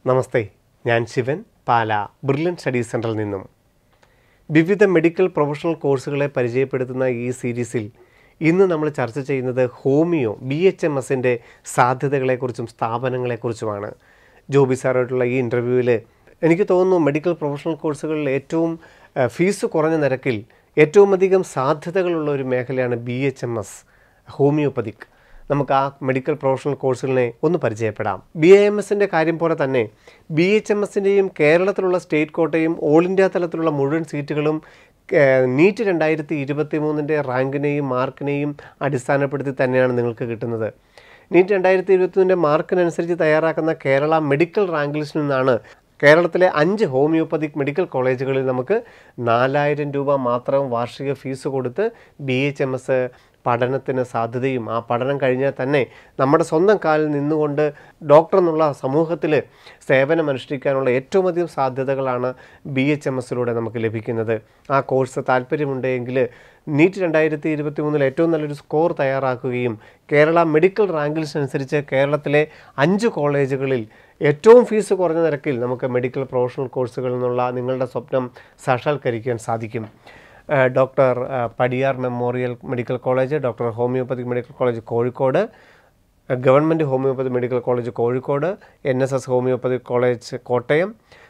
നമസ്തേ ഞാൻ ശിവൻ പാല brilliant studies സെൻറ്ററിൽ നിന്നും വിവിധ മെഡിക്കൽ പ്രൊഫഷണൽ കോഴ്സുകളെ പരിചയപ്പെടുത്തുന്ന ഈ സീരീസിൽ ഇന്ന് നമ്മൾ ചർച്ച ചെയ്യുന്നത് ഹോമിയോ ബി എച്ച് എം എസിൻ്റെ സാധ്യതകളെക്കുറിച്ചും സ്ഥാപനങ്ങളെക്കുറിച്ചുമാണ് ജോബി സാറായിട്ടുള്ള ഈ ഇൻ്റർവ്യൂവിൽ എനിക്ക് തോന്നുന്നു മെഡിക്കൽ പ്രൊഫഷണൽ കോഴ്സുകളിൽ ഏറ്റവും ആ, ഫീസ് കുറഞ്ഞ നിരക്കിൽ ഏറ്റവും അധികം സാധ്യതകളുള്ള ഒരു മേഖലയാണ് B H M S homoeopathic നമുക്ക് ആ മെഡിക്കൽ പ്രൊഫഷണൽ കോഴ്സുകളെ ഒന്ന് പരിചയപ്പെടാം ബി എ എം എസിൻ്റെ കാര്യം പോലെ തന്നെ ബി എച്ച് എം എസിൻ്റെയും കേരളത്തിലുള്ള സ്റ്റേറ്റ് കോട്ടയും ഓൾ ഇന്ത്യ തലത്തിലുള്ള മുഴുവൻ സീറ്റുകളും ഏഹ്, നീറ്റ് രണ്ടായിരത്തി ഇരുപത്തി മൂന്നിൻ്റെ റാങ്കിനെയും മാർക്കിനെയും അടിസ്ഥാനപ്പെടുത്തി തന്നെയാണ് നിങ്ങൾക്ക് കിട്ടുന്നത് നീറ്റ് രണ്ടായിരത്തി ഇരുപത്തിമൂന്നിൻ്റെ മാർക്കിനനുസരിച്ച് തയ്യാറാക്കുന്ന കേരള മെഡിക്കൽ റാങ്ക് ലിസ്റ്റിൽ നിന്നാണ് കേരളത്തിലെ അഞ്ച് ഹോമിയോപ്പതിക് മെഡിക്കൽ കോളേജുകളിൽ നമുക്ക് നാലായിരം രൂപ മാത്രം വാർഷിക ഫീസ് കൊടുത്ത് ബി എച്ച് എം എസ് പഠനത്തിന് സാധ്യതയും ആ പഠനം കഴിഞ്ഞാൽ തന്നെ നമ്മുടെ സ്വന്തം കാലിൽ നിന്നുകൊണ്ട് ഡോക്ടർ എന്നുള്ള സമൂഹത്തിൽ സേവനം അനുഷ്ഠിക്കാനുള്ള ഏറ്റവും അധികം സാധ്യതകളാണ് ബി എച്ച് എം എസിലൂടെ നമുക്ക് ലഭിക്കുന്നത് ആ കോഴ്സ് താല്പര്യമുണ്ടെങ്കിൽ നീറ്റ് രണ്ടായിരത്തി ഇരുപത്തി മൂന്നിൽ ഏറ്റവും നല്ലൊരു സ്കോർ തയ്യാറാക്കുകയും കേരള മെഡിക്കൽ റാങ്ക് ലിസ്റ്റ് അനുസരിച്ച് കേരളത്തിലെ അഞ്ച് കോളേജുകളിൽ ഏറ്റവും ഫീസ് കുറഞ്ഞ നിരക്കിൽ നമുക്ക് മെഡിക്കൽ പ്രൊഫഷണൽ കോഴ്സുകളിൽ നിന്നുള്ള നിങ്ങളുടെ സ്വപ്നം സാക്ഷാത്കരിക്കാൻ സാധിക്കും ഏഹ് ഡോക്ടർ ഏഹ് Padiyar memorial medical college doctor homoeopathic medical college Kozhikode ഏഹ് government homoeopathy medical college Kozhikode N S S homoeopathy college Kottayam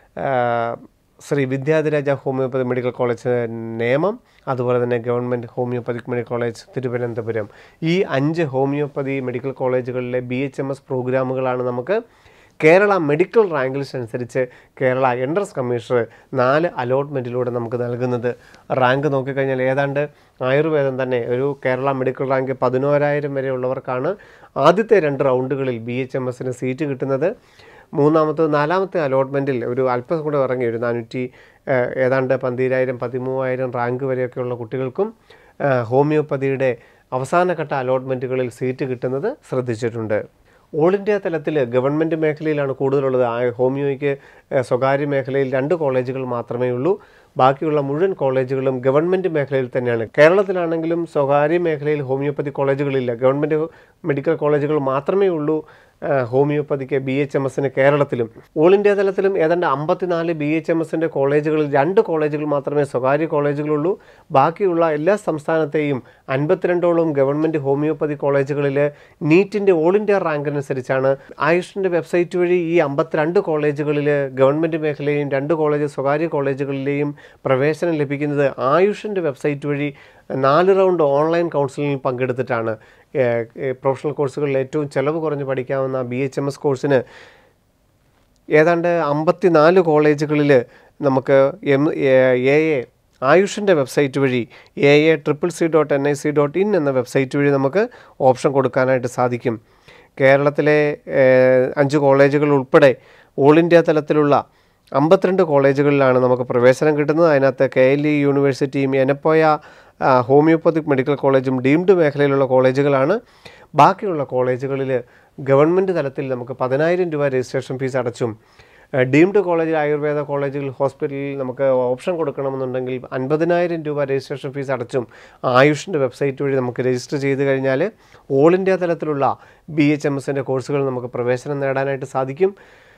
ഏഹ് Sree Vidyadhiraja homoeopathy medical college Nemom അതുപോലെ തന്നെ government homoeopathic medical college Thiruvananthapuram ഈ അഞ്ച് ഹോമിയോപ്പതി മെഡിക്കൽ കോളേജുകളിലെ ബി എച്ച് എം എസ് പ്രോഗ്രാമുകളാണ് നമുക്ക് കേരള മെഡിക്കൽ റാങ്ക് ലിസ്റ്റ് അനുസരിച്ച് കേരള എൻട്രൻസ് കമ്മീഷണർ നാല് അലോട്ട്മെൻറ്റിലൂടെ നമുക്ക് നൽകുന്നത് റാങ്ക് നോക്കിക്കഴിഞ്ഞാൽ ഏതാണ്ട് ആയുർവേദം തന്നെ ഒരു കേരള മെഡിക്കൽ റാങ്ക് പതിനോരായിരം വരെ ഉള്ളവർക്കാണ് ആദ്യത്തെ രണ്ട് റൗണ്ടുകളിൽ ബി എച്ച് എം എസിന് സീറ്റ് കിട്ടുന്നത് മൂന്നാമത്തെ നാലാമത്തെ അലോട്ട്മെൻറ്റിൽ ഒരു അല്പം കൂടെ ഇറങ്ങി ഒരു നാനൂറ്റി ഏഹ്, ഏതാണ്ട് പന്തീരായിരം പതിമൂവായിരം റാങ്ക് വരെയൊക്കെയുള്ള കുട്ടികൾക്കും ഏഹ്, ഹോമിയോപ്പതിയുടെ അവസാനഘട്ട അലോട്ട്മെൻറ്റുകളിൽ സീറ്റ് കിട്ടുന്നത് ശ്രദ്ധിച്ചിട്ടുണ്ട് ഓൾ ഇന്ത്യ തലത്തിൽ ഗവൺമെൻറ് മേഖലയിലാണ് കൂടുതലുള്ളത് ആ ഹോമിയോയ്ക്ക് ഏഹ്, സ്വകാര്യ മേഖലയിൽ രണ്ട് കോളേജുകൾ മാത്രമേ ഉള്ളൂ ബാക്കിയുള്ള മുഴുവൻ കോളേജുകളും ഗവൺമെൻറ് മേഖലയിൽ തന്നെയാണ് കേരളത്തിലാണെങ്കിലും സ്വകാര്യ മേഖലയിൽ ഹോമിയോപ്പതി കോളേജുകളില്ല ഗവൺമെൻറ് മെഡിക്കൽ കോളേജുകൾ മാത്രമേ ഉള്ളൂ ഏഹ്, ഹോമിയോപ്പതിക്ക് ബി എച്ച് എം എസിന് കേരളത്തിലും ഓൾ ഇന്ത്യ തലത്തിലും ഏതാണ്ട് അമ്പത്തിനാല് ബി എച്ച് എം എസിൻ്റെ കോളേജുകളിൽ രണ്ട് കോളേജുകൾ മാത്രമേ സ്വകാര്യ കോളേജുകളുള്ളൂ ബാക്കിയുള്ള എല്ലാ സംസ്ഥാനത്തെയും അൻപത്തിരണ്ടോളം ഗവൺമെൻറ് ഹോമിയോപ്പതി കോളേജുകളിൽ നീറ്റിൻ്റെ ഓൾ ഇന്ത്യ റാങ്കിനനുസരിച്ചാണ് ആയുഷിൻ്റെ വെബ്സൈറ്റ് വഴി ഈ അമ്പത്തിരണ്ട് കോളേജുകളിൽ ഗവൺമെൻറ് മേഖലയും രണ്ട് കോളേജ് സ്വകാര്യ കോളേജുകളിലെയും പ്രവേശനം ലഭിക്കുന്നത് ആയുഷിൻ്റെ വെബ്സൈറ്റ് വഴി നാല് റൗണ്ട് ഓൺലൈൻ കൗൺസിലിംഗിൽ പങ്കെടുത്തിട്ടാണ് ഏഹ്, ഏഹ്, പ്രൊഫഷണൽ കോഴ്സുകളിൽ ഏറ്റവും ചിലവ് കുറഞ്ഞ് പഠിക്കാവുന്ന ബി എച്ച് എം എസ് കോഴ്സിന് ഏതാണ്ട് അമ്പത്തിനാല് കോളേജുകളിൽ നമുക്ക് എം എ എ ആയുഷിൻ്റെ വെബ്സൈറ്റ് വഴി A A triple C dot N I C dot in എന്ന വെബ്സൈറ്റ് വഴി നമുക്ക് ഓപ്ഷൻ കൊടുക്കാനായിട്ട് സാധിക്കും കേരളത്തിലെ ഏഹ്, അഞ്ച് കോളേജുകൾ ഉൾപ്പെടെ ഓൾ ഇന്ത്യ തലത്തിലുള്ള അമ്പത്തിരണ്ട് കോളേജുകളിലാണ് നമുക്ക് പ്രവേശനം കിട്ടുന്നത് അതിനകത്ത് കെ എൽ ഇ യൂണിവേഴ്സിറ്റിയും എനപ്പോയ ആ, ഹോമിയോപ്പതിക് മെഡിക്കൽ കോളേജും ഡീംഡ് മേഖലയിലുള്ള കോളേജുകളാണ് ബാക്കിയുള്ള കോളേജുകളിൽ ഗവൺമെൻറ് തലത്തിൽ നമുക്ക് പതിനായിരം രൂപ രജിസ്ട്രേഷൻ ഫീസ് അടച്ചും ഏഹ്, ഡീംഡ് കോളേജ് ആയുർവേദ കോളേജുകൾ ഹോസ്പിറ്റലിൽ നമുക്ക് ഓപ്ഷൻ കൊടുക്കണമെന്നുണ്ടെങ്കിൽ അൻപതിനായിരം രൂപ രജിസ്ട്രേഷൻ ഫീസ് അടച്ചും ആയുഷിൻ്റെ വെബ്സൈറ്റ് വഴി നമുക്ക് രജിസ്റ്റർ ചെയ്ത് കഴിഞ്ഞാൽ ഓൾ ഇന്ത്യ തലത്തിലുള്ള ബി എച്ച് എം എസിൻ്റെ കോഴ്സുകൾ നമുക്ക് പ്രവേശനം നേടാനായിട്ട് സാധിക്കും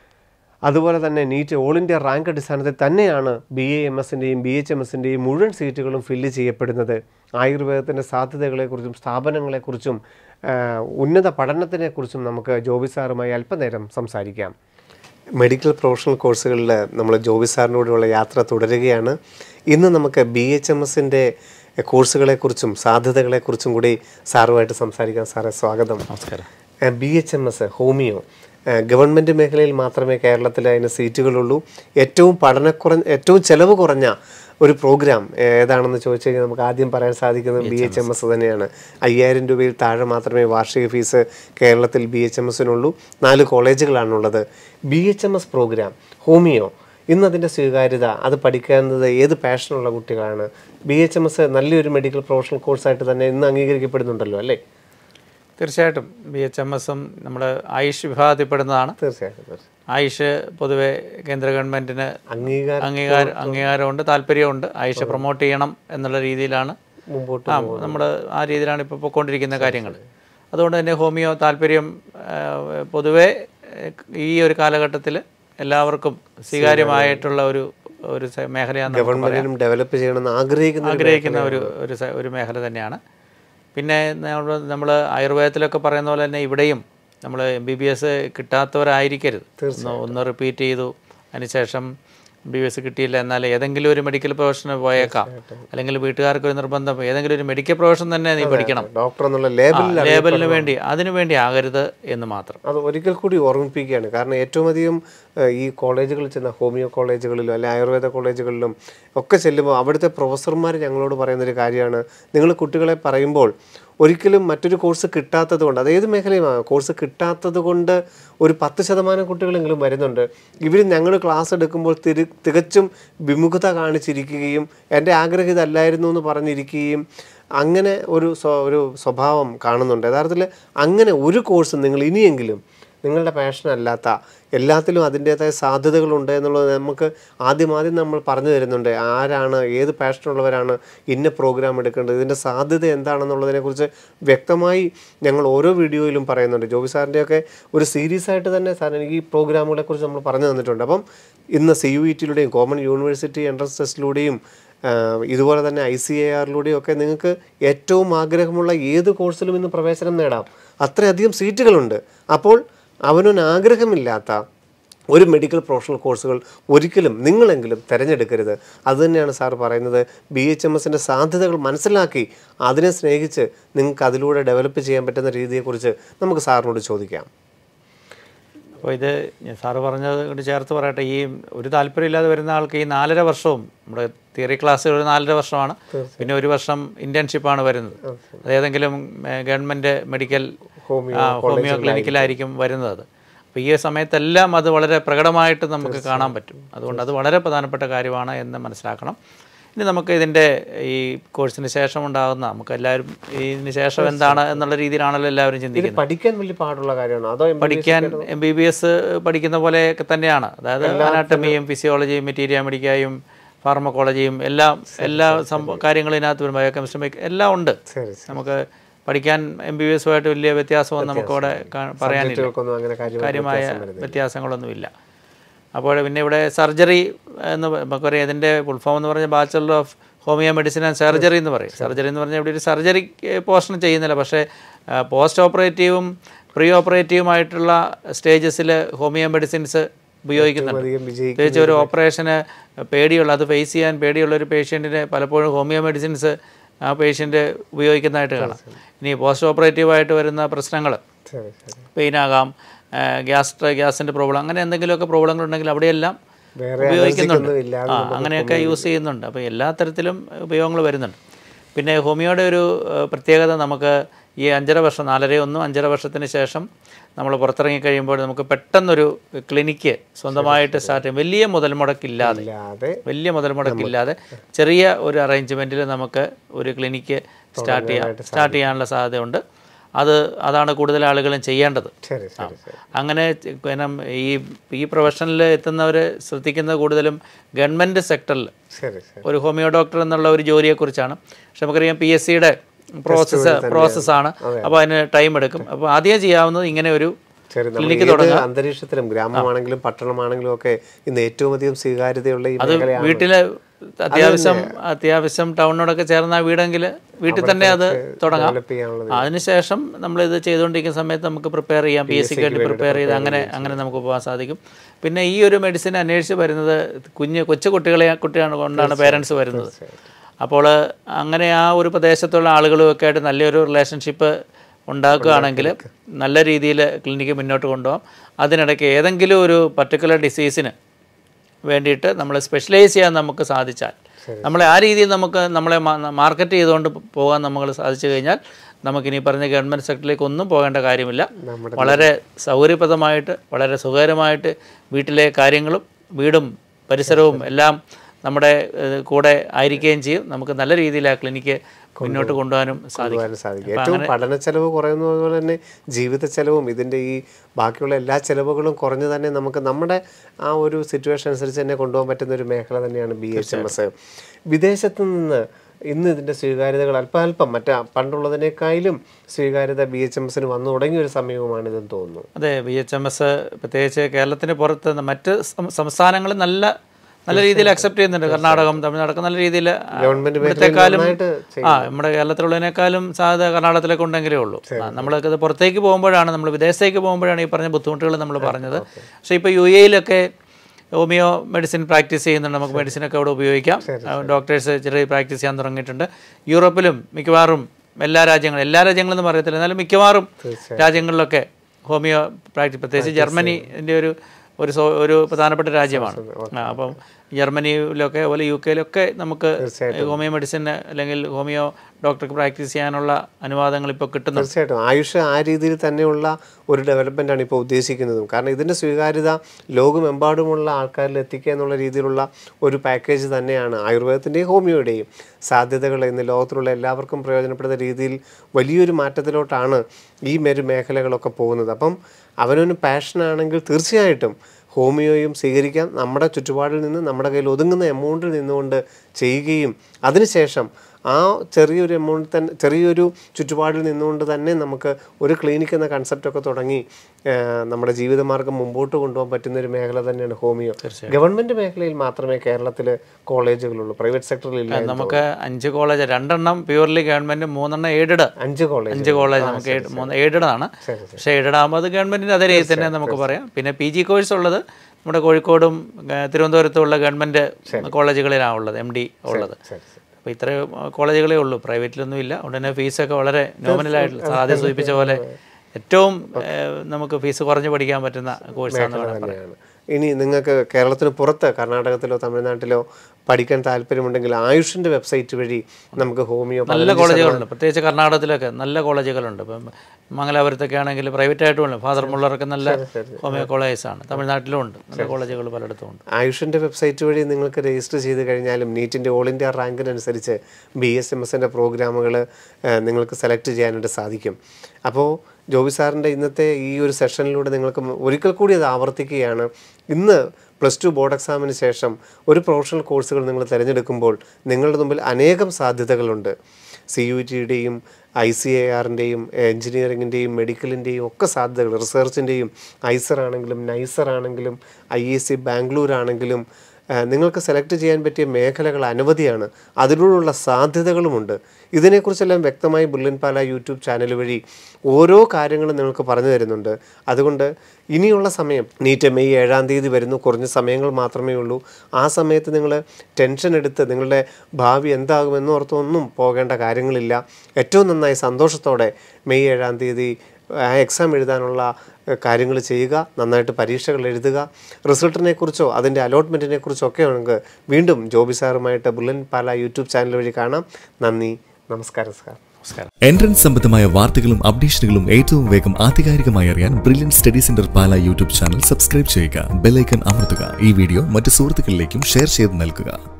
അതുപോലെ തന്നെ നീറ്റ് ഓൾ ഇന്ത്യ റാങ്ക് അടിസ്ഥാനത്തിൽ തന്നെയാണ് ബി എ എം എസിൻ്റെയും ബി എച്ച് എം എസിൻ്റെയും മുഴുവൻ സീറ്റുകളും ഫില്ല് ചെയ്യപ്പെടുന്നത് ആയുർവേദത്തിൻ്റെ സാധ്യതകളെക്കുറിച്ചും സ്ഥാപനങ്ങളെക്കുറിച്ചും ആ, ഉന്നത പഠനത്തിനെക്കുറിച്ചും നമുക്ക് ജോബി സാറുമായി അല്പനേരം സംസാരിക്കാം മെഡിക്കൽ പ്രൊഫഷണൽ കോഴ്സുകളിൽ നമ്മൾ ജോബി സാറിനോടുള്ള യാത്ര തുടരുകയാണ് ഇന്ന് നമുക്ക് ബി എച്ച് എം എസിൻ്റെ കോഴ്സുകളെക്കുറിച്ചും സാധ്യതകളെക്കുറിച്ചും കൂടി സാറുമായിട്ട് സംസാരിക്കാം സാറേ സ്വാഗതം നമസ്കാരം B H M S homoeo ഏഹ് ഗവൺമെൻറ് മേഖലയിൽ മാത്രമേ കേരളത്തിൽ അതിന് സീറ്റുകളുള്ളൂ ഏറ്റവും പഠനക്കുറ ഏറ്റവും ചെലവ് കുറഞ്ഞ ഒരു പ്രോഗ്രാം ഏതാണെന്ന് ചോദിച്ചു കഴിഞ്ഞാൽ നമുക്ക് ആദ്യം പറയാൻ സാധിക്കുന്നത് ബി എച്ച് എം എസ് തന്നെയാണ് അയ്യായിരം രൂപയിൽ താഴെ മാത്രമേ വാർഷിക ഫീസ് കേരളത്തിൽ ബി എച്ച് എം എസിനുള്ളൂ നാല് കോളേജുകളാണുള്ളത് B H M S programme homoeo ഇന്ന് അതിൻ്റെ സ്വീകാര്യത അത് പഠിക്കുന്നത് ഏത് പാഷനുള്ള കുട്ടികളാണ് ബി എച്ച് എം എസ് നല്ലൊരു മെഡിക്കൽ പ്രൊഫഷണൽ കോഴ്സായിട്ട് തന്നെ ഇന്ന് അംഗീകരിക്കപ്പെടുന്നുണ്ടല്ലോ അല്ലേ തീർച്ചയായിട്ടും ബി എച്ച് എം എസും നമ്മൾ ആയുഷ് വിഭാഗത്തിൽപ്പെടുന്നതാണ് തീർച്ചയായിട്ടും തീർച്ചയായും. ആയുഷ് പൊതുവെ കേന്ദ്ര ഗവൺമെൻറ്റിന് അംഗീകാരം അംഗീകാരം അംഗീകാരമുണ്ട് താല്പര്യമുണ്ട് ആയുഷ് പ്രൊമോട്ട് ചെയ്യണം എന്നുള്ള രീതിയിലാണ് മുമ്പോട്ട് ആ നമ്മൾ ആ രീതിയിലാണ് ഇപ്പോൾ പോയിക്കൊണ്ടിരിക്കുന്ന കാര്യങ്ങൾ അതുകൊണ്ട് തന്നെ ഹോമിയോ താല്പര്യം ആ, പൊതുവെ ഈ ഒരു കാലഘട്ടത്തിൽ എല്ലാവർക്കും സ്വീകാര്യമായിട്ടുള്ള ഒരു ഒരു സ- മേഖലയാണെന്ന് നമുക്ക് പറയാം ഗവൺമെന്റിനും ഡെവലപ്പ് ചെയ്യണമെന്ന് ആഗ്രഹിക്കുന്ന ഒരു ആഗ്രഹിക്കുന്ന ഒരു ഒരു സ- ഒരു മേഖല തന്നെയാണ് പിന്നെ നമ്മൾ നമ്മൾ ആയുർവേദത്തിലൊക്കെ പറയുന്ന പോലെ തന്നെ ഇവിടെയും നമ്മൾ എം ബി ബി എസ് കിട്ടാത്തവരായിരിക്കരുത് ഒന്ന് ഒന്ന് റിപ്പീറ്റ് ചെയ്തു അതിനുശേഷം എം ബി ബി എസ് കിട്ടിയില്ല എന്നാൽ ഏതെങ്കിലും ഒരു മെഡിക്കൽ പ്രൊഫഷന് പോയേക്കാം അല്ലെങ്കിൽ വീട്ടുകാർക്ക് ഒരു നിർബന്ധം ഏതെങ്കിലും ഒരു മെഡിക്കൽ പ്രൊഫഷൻ തന്നെ നീ പഠിക്കണം ഡോക്ടർ എന്നുള്ള ലേബൽ ലേബലിന് വേണ്ടി അതിനു വേണ്ടി ആകരുത് എന്ന് മാത്രം അത് ഒരിക്കൽ കൂടി ഓർമ്മിപ്പിക്കുകയാണ് കാരണം ഏറ്റവും അധികം ഏഹ്, ഈ കോളേജുകളിൽ ചെന്ന ഹോമിയോ കോളേജുകളിലും അല്ലെ ആയുർവേദ കോളേജുകളിലും ഒക്കെ ചെല്ലുമ്പോൾ അവിടുത്തെ പ്രൊഫസർമാർ ഞങ്ങളോട് പറയുന്നൊരു കാര്യമാണ് നിങ്ങൾ കുട്ടികളെ പറയുമ്പോൾ ഒരിക്കലും മറ്റൊരു കോഴ്സ് കിട്ടാത്തത് കൊണ്ട് അത് ഏത് മേഖലയുമാണ് കോഴ്സ് കിട്ടാത്തത് കൊണ്ട് ഒരു പത്ത് ശതമാനം കുട്ടികളെങ്കിലും വരുന്നുണ്ട് ഇവർ ഞങ്ങൾ ക്ലാസ് എടുക്കുമ്പോൾ തിരി തികച്ചും വിമുഖത കാണിച്ചിരിക്കുകയും എൻ്റെ ആഗ്രഹം ഇതല്ലായിരുന്നു എന്ന് പറഞ്ഞിരിക്കുകയും അങ്ങനെ ഒരു സ്വ- ഒരു സ്വഭാവം കാണുന്നുണ്ട് യഥാർത്ഥത്തിൽ അങ്ങനെ ഒരു കോഴ്സ് നിങ്ങൾ ഇനിയെങ്കിലും നിങ്ങളുടെ പാഷൻ അല്ലാത്ത എല്ലാത്തിലും അതിൻ്റേതായ സാധ്യതകളുണ്ട് എന്നുള്ളത് നമുക്ക് ആദ്യം ആദ്യം നമ്മൾ പറഞ്ഞു തരുന്നുണ്ട് ആരാണ് ഏത് പാഷനുള്ളവരാണ് ഇന്ന പ്രോഗ്രാം എടുക്കേണ്ടത് ഇതിൻ്റെ സാധ്യത എന്താണെന്നുള്ളതിനെക്കുറിച്ച് വ്യക്തമായി ഞങ്ങൾ ഓരോ വീഡിയോയിലും പറയുന്നുണ്ട് ജോബി സാറിൻ്റെയൊക്കെ ഒരു സീരീസ് ആയിട്ട് തന്നെ സാർ എനിക്ക് ഈ പ്രോഗ്രാമുകളെക്കുറിച്ച് നമ്മൾ പറഞ്ഞു തന്നിട്ടുണ്ട് അപ്പം ഇന്ന് സി യു ഇ ടിയിലൂടെയും കോമൺ യൂണിവേഴ്സിറ്റി എൻട്രൻസ് ടെസ്റ്റിലൂടെയും ആഹ് ഇതുപോലെ തന്നെ ഐ സി എ ആറിലൂടെയും ഒക്കെ നിങ്ങൾക്ക് ഏറ്റവും ആഗ്രഹമുള്ള ഏത് കോഴ്സിലും ഇന്ന് പ്രവേശനം നേടാം അത്രയധികം സീറ്റുകളുണ്ട് അപ്പോൾ അവനൊരു ആഗ്രഹമില്ലാത്ത ഒരു മെഡിക്കൽ പ്രൊഫഷണൽ കോഴ്സുകൾ ഒരിക്കലും നിങ്ങളെങ്കിലും തിരഞ്ഞെടുക്കരുത് അതുതന്നെയാണ് സാർ പറയുന്നത് ബി എച്ച് എം എസിൻ്റെ സാധ്യതകൾ മനസ്സിലാക്കി അതിനെ സ്നേഹിച്ച് നിങ്ങൾക്ക് അതിലൂടെ ഡെവലപ്പ് ചെയ്യാൻ പറ്റുന്ന രീതിയെക്കുറിച്ച് നമുക്ക് സാറിനോട് ചോദിക്കാം അപ്പോൾ ഇത് ഞാൻ സാറ് പറഞ്ഞത് കൊണ്ട് ചേർത്ത് പറയട്ടെ ഈ ഒരു താല്പര്യമില്ലാതെ വരുന്ന ആൾക്ക് ഈ നാലര വർഷവും നമ്മുടെ തിയറി ക്ലാസ് ഒരു നാലര വർഷമാണ് പിന്നെ ഒരു വർഷം ഇൻറ്റേൺഷിപ്പാണ് വരുന്നത് അത് ഏതെങ്കിലും ഗവൺമെൻറ് മെഡിക്കൽ ഹോമിയോ ആ, ഹോമിയോ ക്ലിനിക്കിലായിരിക്കും വരുന്നത് അത് അപ്പോൾ ഈ സമയത്തെല്ലാം അത് വളരെ പ്രകടമായിട്ട് നമുക്ക് കാണാൻ പറ്റും അതുകൊണ്ട് അത് വളരെ പ്രധാനപ്പെട്ട കാര്യമാണ് എന്ന് മനസ്സിലാക്കണം ഇനി നമുക്ക് ഇതിൻ്റെ ഈ കോഴ്സിന് ശേഷം ഉണ്ടാകുന്ന നമുക്ക് എല്ലാവരും ഇതിന് ശേഷം എന്താണ് എന്നുള്ള രീതിയിലാണല്ലോ എല്ലാവരും ചിന്തിക്കുന്നത് പഠിക്കാൻ വലിയ പാടുള്ള കാര്യമാണോ അതോ MBBS പഠിക്കാൻ എം ബി ബി എസ് പഠിക്കുന്ന പോലെയൊക്കെ തന്നെയാണ് അതായത് അനാട്ടമിയും ഫിസിയോളജിയും മെറ്റീരിയ മെഡിക്കായും ഫാർമക്കോളജിയും എല്ലാം എല്ലാ സംഭവ കാര്യങ്ങളും ഇതിനകത്ത് വരും ബയോ കെമിസ്ട്രി എല്ലാം ഉണ്ട് ശരി നമുക്ക് പഠിക്കാൻ എം ബി ബി എസുമായിട്ട് വലിയ വ്യത്യാസമൊന്നും നമുക്കിവിടെ കാ- പറയാനില്ല കുട്ടികൾക്കൊന്നും അങ്ങനെ കാര്യമായ കാര്യമായ വ്യത്യാസങ്ങളൊന്നുമില്ല അപ്പോൾ പിന്നെ ഇവിടെ സർജറി എന്ന് പ- നമുക്കറിയാം ഇതിൻ്റെ ഫുൾ ഫോം എന്ന് പറഞ്ഞാൽ bachelor of homeo medicine and surgery എന്ന് പറയും സർജറി എന്ന് പറഞ്ഞാൽ ഇവിടെ ഒരു സർജറി പോർഷൻ ചെയ്യുന്നില്ല പക്ഷേ പോസ്റ്റ് ഓപ്പറേറ്റീവും പ്രീ ഓപ്പറേറ്റീവുമായിട്ടുള്ള സ്റ്റേജസിൽ ഹോമിയോ മെഡിസിൻസ് ഉപയോഗിക്കുന്നുണ്ട് അധികം വിജയിക്കും പ്രത്യേകിച്ച് ഒരു ഓപ്പറേഷന് പേടിയുള്ള അത് ഫേസ് ചെയ്യാൻ പേടിയുള്ള ഒരു പേഷ്യൻറ്റിന് പലപ്പോഴും ഹോമിയോ മെഡിസിൻസ് ആ പേഷ്യൻ്റ് ഉപയോഗിക്കുന്നതായിട്ട് കാണാം ഇനി പോസ്റ്റ് ഓപ്പറേറ്റീവായിട്ട് വരുന്ന പ്രശ്നങ്ങൾ ശരി ശരി പെയിനാകാം ഗ്യാസ് ഗ്യാസിൻ്റെ പ്രോബ്ലം അങ്ങനെ എന്തെങ്കിലുമൊക്കെ പ്രോബ്ലങ്ങൾ ഉണ്ടെങ്കിൽ അവിടെയെല്ലാം വേറെ ഉപയോഗിക്കുന്നുണ്ട് ഒന്നും ഇല്ലാതെ ആ അങ്ങനെയൊക്കെ യൂസ് ചെയ്യുന്നുണ്ട് അപ്പോൾ എല്ലാ തരത്തിലും ഉപയോഗങ്ങൾ വരുന്നുണ്ട് പിന്നെ ഹോമിയോയുടെ ഒരു ഏഹ്, പ്രത്യേകത നമുക്ക് ഈ അഞ്ചര വർഷം നാലര ഒന്നും അഞ്ചര വർഷത്തിന് ശേഷം നമ്മൾ പുറത്തിറങ്ങി കഴിയുമ്പോൾ നമുക്ക് പെട്ടെന്നൊരു ക്ലിനിക്ക് സ്വന്തമായിട്ട് സ്റ്റാർട്ട് ചെയ്യും വലിയ മുതൽ മുടക്കില്ലാതെ ഇല്ലാതെ വലിയ മുതൽ മുടക്കില്ലാതെ ചെറിയ ഒരു അറേഞ്ച്മെൻറ്റിൽ നമുക്ക് ഒരു ക്ലിനിക്ക് സ്റ്റാർട്ട് ചെയ്യാൻ സ്റ്റാർട്ട് ചെയ്യാനുള്ള സാധ്യതയുണ്ട് അത് അതാണ് കൂടുതൽ ആളുകളും ചെയ്യേണ്ടത് ശരി ശരി ശരി അങ്ങനെ ചെ- കാരണം ഈ ഈ പ്രൊഫഷനിൽ എത്തുന്നവർ ശ്രദ്ധിക്കുന്നത് കൂടുതലും ഗവൺമെൻറ് സെക്ടറിൽ ശരി ശരി ഒരു ഹോമിയോ ഡോക്ടർ എന്നുള്ള ഒരു ജോലിയെക്കുറിച്ചാണ് പക്ഷെ നമുക്കറിയാം പി എസ് സിയുടെ പ്രോസസ്സ് പ്രോസസ്സാണ് അപ്പോൾ അതിന് ടൈം എടുക്കും അപ്പോൾ ആദ്യം ചെയ്യാവുന്നത് ഇങ്ങനെ ഒരു ശരി നമ്മൾ ഏത് അന്തരീക്ഷത്തിലും ഗ്രാമമാണെങ്കിലും പട്ടണമാണെങ്കിലും ഒക്കെ ഇന്ന് ഏറ്റവും അധികം സ്വീകാര്യതയുള്ള ഈ മേഖലയാണ് വീട്ടിൽ അത്യാവശ്യം അത്യാവശ്യം ടൗണിനോടൊക്കെ ചേർന്ന വീടെങ്കിൽ വീട്ടിൽ തന്നെ അത് തുടങ്ങാം ഡെവലപ്പ് ചെയ്യാനുള്ളത് അതിനുശേഷം നമ്മളിത് ചെയ്തുകൊണ്ടിരിക്കുന്ന സമയത്ത് നമുക്ക് പ്രിപ്പയർ ചെയ്യാം പി എസ് സിക്ക് വേണ്ടി പ്രിപ്പയർ ചെയ്ത് അങ്ങനെ അങ്ങനെ നമുക്ക് പോകാൻ സാധിക്കും പിന്നെ ഈ ഒരു മെഡിസിൻ അന്വേഷിച്ച് വരുന്നത് കുഞ്ഞ് കൊച്ചു കുട്ടികളെ കുട്ടിയാണ് കൊണ്ടാണ് പേരൻസ് വരുന്നത് അപ്പോൾ അങ്ങനെ ആ ഒരു പ്രദേശത്തുള്ള ആളുകളുമൊക്കെ ആയിട്ട് നല്ലൊരു റിലേഷൻഷിപ്പ് ഉണ്ടാക്കുകയാണെങ്കിൽ നല്ല രീതിയിൽ ക്ലിനിക്ക് മുന്നോട്ട് കൊണ്ടുപോകാം അതിനിടയ്ക്ക് ഏതെങ്കിലും ഒരു പർട്ടിക്കുലർ ഡിസീസിന് വേണ്ടിയിട്ട് നമ്മൾ സ്പെഷ്യലൈസ് ചെയ്യാൻ നമുക്ക് സാധിച്ചാൽ നമ്മളെ ആ രീതിയിൽ നമുക്ക് നമ്മളെ മാർക്കറ്റ് ചെയ്തുകൊണ്ട് പോകാൻ നമ്മൾ സാധിച്ചു കഴിഞ്ഞാൽ നമുക്കിനി പറഞ്ഞ ഗവൺമെൻറ് സെക്ടറിലേക്ക് ഒന്നും പോകേണ്ട കാര്യമില്ല നമ്മുടെ വളരെ സൗകര്യപ്രദമായിട്ട് വളരെ സുഖകരമായിട്ട് വീട്ടിലെ കാര്യങ്ങളും വീടും പരിസരവും എല്ലാം നമ്മുടെ ഏഹ്, കൂടെ ആയിരിക്കുകയും ചെയ്യും നമുക്ക് നല്ല രീതിയിൽ ആ ക്ലിനിക്ക് മുന്നോട്ട് കൊണ്ടുപോകാനും സാധിക്കും കൊണ്ടുപോകാൻ സാധിക്കും ഏറ്റവും പഠന ചെലവ് കുറയുന്നത് പോലെ തന്നെ ജീവിത ചെലവും ഇതിൻ്റെ ഈ ബാക്കിയുള്ള എല്ലാ ചെലവുകളും കുറഞ്ഞു തന്നെ നമുക്ക് നമ്മുടെ ആ ഒരു സിറ്റുവേഷൻ അനുസരിച്ച് തന്നെ കൊണ്ടുപോകാൻ പറ്റുന്ന ഒരു മേഖല തന്നെയാണ് ബി എച്ച് എം എസ് വിദേശത്ത് നിന്ന് ഇന്ന് ഇതിൻ്റെ സ്വീകാര്യതകൾ അല്പം അല്പം മറ്റേ പണ്ടുള്ളതിനേക്കാളും സ്വീകാര്യത ബി എച്ച് എം എസിന് വന്നു തുടങ്ങിയ ഒരു സമയവുമാണിതെന്ന് തോന്നുന്നു അതെ ബി എച്ച് എം എസ് പ്രത്യേകിച്ച് കേരളത്തിന് പുറത്ത് നിന്ന് മറ്റ് സം- സംസ്ഥാനങ്ങളിൽ നല്ല നല്ല രീതിയിൽ അക്സെപ്റ്റ് ചെയ്യുന്നുണ്ട് കർണാടകം തമിഴ്നാടൊക്കെ നല്ല രീതിയിൽ ഗവൺമെന്റ് ഇവിടത്തെക്കാളും നന്നായിട്ട് ആ നമ്മുടെ കേരളത്തിലുള്ളതിനേക്കാളും സാധ്യത കർണാടകത്തിലേക്ക് ഉണ്ടെങ്കിലേ ഉള്ളൂ നമ്മളൊക്കെ ഇത് പുറത്തേക്ക് പോകുമ്പോഴാണ് നമ്മൾ വിദേശത്തേക്ക് പോകുമ്പോഴാണ് ഈ പറഞ്ഞ ബുദ്ധിമുട്ടുകൾ നമ്മൾ പറഞ്ഞത് പക്ഷേ ഇപ്പോൾ യു എയിലൊക്കെ ഹോമിയോ മെഡിസിൻ പ്രാക്ടീസ് ചെയ്യുന്നുണ്ട് നമുക്ക് മെഡിസിനൊക്കെ അവിടെ ഉപയോഗിക്കാം ഡോക്ടേഴ്സ് ചെറിയ പ്രാക്ടീസ് ചെയ്യാൻ തുടങ്ങിയിട്ടുണ്ട് യൂറോപ്പിലും മിക്കവാറും എല്ലാ രാജ്യങ്ങളും എല്ലാ രാജ്യങ്ങളെന്ന് പറയത്തില്ല എന്നാലും മിക്കവാറും രാജ്യങ്ങളിലൊക്കെ ഹോമിയോ പ്രാക്ടീസ് പ്രത്യേകിച്ച് ജർമ്മനിൻ്റെ ഒരു ഒരു സോ ഒരു പ്രധാനപ്പെട്ട രാജ്യമാണ് ആ, അപ്പം ജർമ്മനിയിലൊക്കെ അതുപോലെ യു കെയിലൊക്കെ നമുക്ക് ഹോമിയോ മെഡിസിൻ അല്ലെങ്കിൽ ഹോമിയോ ഡോക്ടർക്ക് പ്രാക്ടീസ് ചെയ്യാനുള്ള അനുവാദങ്ങൾ ഇപ്പോൾ കിട്ടുന്നുണ്ട് തീർച്ചയായിട്ടും ആയുഷ് ആ രീതിയിൽ തന്നെയുള്ള ഒരു ഡെവലപ്മെൻ്റ് ആണ് ഇപ്പോൾ ഉദ്ദേശിക്കുന്നതും കാരണം ഇതിൻ്റെ സ്വീകാര്യത ലോകമെമ്പാടുമുള്ള ആൾക്കാരിൽ എത്തിക്കുക എന്നുള്ള രീതിയിലുള്ള ഒരു പാക്കേജ് തന്നെയാണ് ആയുർവേദത്തിൻ്റെയും ഹോമിയോയുടെയും സാധ്യതകൾ ഇന്ന് ലോകത്തിലുള്ള എല്ലാവർക്കും പ്രയോജനപ്പെടുന്ന രീതിയിൽ വലിയൊരു മാറ്റത്തിലോട്ടാണ് ഈ മെരു മേഖലകളൊക്കെ പോകുന്നത് അപ്പം അവനൊരു പാഷനാണെങ്കിൽ തീർച്ചയായിട്ടും ഹോമിയോയും സ്വീകരിക്കാം നമ്മുടെ ചുറ്റുപാടിൽ നിന്ന് നമ്മുടെ കയ്യിൽ ഒതുങ്ങുന്ന എമൗണ്ടിൽ നിന്നുകൊണ്ട് ചെയ്യുകയും അതിനുശേഷം ആ ചെറിയൊരു എമൗണ്ട് തന്നെ ചെറിയൊരു ചുറ്റുപാടിൽ നിന്നുകൊണ്ട് തന്നെ നമുക്ക് ഒരു ക്ലിനിക് എന്ന കൺസെപ്റ്റൊക്കെ തുടങ്ങി ആ, നമ്മുടെ ജീവിതമാർഗം മുമ്പോട്ട് കൊണ്ടുപോകാൻ പറ്റുന്ന ഒരു മേഖല തന്നെയാണ് ഹോമിയോ ഗവൺമെൻറ് മേഖലയിൽ മാത്രമേ കേരളത്തിൽ കോളേജുകളുള്ളൂ പ്രൈവറ്റ് സെക്ടറിൽ ഇല്ല എന്ന് നമുക്ക് അഞ്ച് കോളേജ് രണ്ടെണ്ണം പ്യൂർലി ഗവൺമെൻറ് മൂന്നെണ്ണം എയ്ഡഡ് തോന്നുന്നു. അഞ്ച് കോളേജ് അഞ്ച് കോളേജ് നമുക്ക് എയ്ഡ് മൂന്ന് എയ്ഡഡ് ആണ് പക്ഷേ എയ്ഡഡ് ആകുമ്പോൾ അത് ഗവൺമെൻറ്റിൻ്റെ അതേ രീതിയിൽ തന്നെ നമുക്ക് പറയാം പിന്നെ പി ജി കോഴ്സ് ഉള്ളത് നമ്മുടെ കോഴിക്കോടും ഏ, തിരുവനന്തപുരത്തുമുള്ള ഗവൺമെൻറ് കോളേജുകളിലാണ് ഉള്ളത് എം ഡി ഉള്ളത് ശരി ശരി അപ്പോൾ ഇത്രയും കോളേജുകളേ ഉള്ളൂ പ്രൈവറ്റിലൊന്നും ഇല്ല അതുകൊണ്ട് തന്നെ ഫീസൊക്കെ വളരെ നോമിനലായിട്ടുള്ള ആദ്യം സൂചിപ്പിച്ച പോലെ ഏറ്റവും ഏ, നമുക്ക് ഫീസ് കുറഞ്ഞ് പഠിക്കാൻ പറ്റുന്ന കോഴ്സാണെന്ന് വേണം പറയാം തന്നെയാണ് ഇനി നിങ്ങൾക്ക് കേരളത്തിന് പുറത്ത് കർണാടകത്തിലോ തമിഴ്നാട്ടിലോ പഠിക്കാൻ താല്പര്യമുണ്ടെങ്കിൽ ആയുഷിൻ്റെ വെബ്സൈറ്റ് വഴി നമുക്ക് ഹോമിയോ നല്ല കോളേജുകളുണ്ട് പ്രത്യേകിച്ച് കർണാടകത്തിലൊക്കെ നല്ല കോളേജുകളുണ്ട് ഇപ്പം മംഗലാപുരത്തൊക്കെ ആണെങ്കിൽ പ്രൈവറ്റ് ആയിട്ടുമുണ്ട് ഫാദർ മുള്ളറൊക്കെ നല്ല ഹോമിയോ കോളേജസാണ് തമിഴ്നാട്ടിലും ഉണ്ട് നല്ല കോളേജുകൾ പലയിടത്തും ഉണ്ട് ആയുഷിൻ്റെ വെബ്സൈറ്റ് വഴി നിങ്ങൾക്ക് രജിസ്റ്റർ ചെയ്ത് കഴിഞ്ഞാലും നീറ്റിൻ്റെ ഓൾ ഇന്ത്യ റാങ്കിനനുസരിച്ച് ബി എസ് എം എസിൻ്റെ പ്രോഗ്രാമുകൾ നിങ്ങൾക്ക് സെലക്ട് ചെയ്യാനായിട്ട് സാധിക്കും അപ്പോൾ ജോബി സാറിൻ്റെ ഇന്നത്തെ ഈ ഒരു സെഷനിലൂടെ നിങ്ങൾക്ക് ഒരിക്കൽ കൂടി അത് ആവർത്തിക്കുകയാണ് ഇന്ന് പ്ലസ് ടു ബോർഡ് എക്സാമിന് ശേഷം ഒരു പ്രൊഫഷണൽ കോഴ്സുകൾ നിങ്ങൾ തിരഞ്ഞെടുക്കുമ്പോൾ നിങ്ങളുടെ മുമ്പിൽ അനേകം സാധ്യതകളുണ്ട് സി യു ടിയുടെയും ഐ സി എ ആറിൻ്റെയും എഞ്ചിനീയറിങ്ങിൻ്റെയും മെഡിക്കലിൻ്റെയും ഒക്കെ സാധ്യതകൾ റിസർച്ചിൻ്റെയും ഐസർ ആണെങ്കിലും നൈസർ ആണെങ്കിലും ഐ എ സി ബാംഗ്ലൂർ ആണെങ്കിലും ആ, നിങ്ങൾക്ക് സെലക്ട് ചെയ്യാൻ പറ്റിയ മേഖലകൾ അനവധിയാണ് അതിലൂടെയുള്ള സാധ്യതകളുമുണ്ട് ഇതിനെക്കുറിച്ചെല്ലാം വ്യക്തമായി ബുള്ളൻ പാല യൂട്യൂബ് ചാനൽ വഴി ഓരോ കാര്യങ്ങളും നിങ്ങൾക്ക് പറഞ്ഞു തരുന്നുണ്ട് അതുകൊണ്ട് ഇനിയുള്ള സമയം നീറ്റ് മെയ് ഏഴാം തീയതി വരുന്നു കുറഞ്ഞ സമയങ്ങൾ മാത്രമേ ഉള്ളൂ ആ സമയത്ത് നിങ്ങൾ ടെൻഷൻ എടുത്ത് നിങ്ങളുടെ ഭാവി എന്താകുമെന്ന് ഓർത്തൊന്നും പോകേണ്ട കാര്യങ്ങളില്ല ഏറ്റവും നന്നായി സന്തോഷത്തോടെ മെയ് ഏഴാം തീയതി ആ എക്സാം എഴുതാനുള്ള കാര്യങ്ങൾ ചെയ്യുക നന്നായിട്ട് പരീക്ഷകൾ എഴുതുക റിസൾട്ടിനെ കുറിച്ചോ അതിൻ്റെ അലോട്ട്മെൻറ്റിനെ കുറിച്ചോ ഒക്കെ നമുക്ക് വീണ്ടും ജോബി സാറുമായിട്ട് ബുള്ളൻ പാല യൂട്യൂബ് ചാനൽ വഴി കാണാം നന്ദി നമസ്കാരം സാർ നമസ്കാരം എൻട്രൻസ് സംബന്ധമായ വാർത്തകളും അപ്ഡേഷനുകളും ഏറ്റവും വേഗം ആധികാരികമായി അറിയാൻ brilliant study centre Pala YouTube channel subscribe ചെയ്യുക ബെല്ലൈക്കൺ അമർത്തുക ഈ വീഡിയോ മറ്റ് സുഹൃത്തുക്കളിലേക്കും ഷെയർ ചെയ്ത് നൽകുക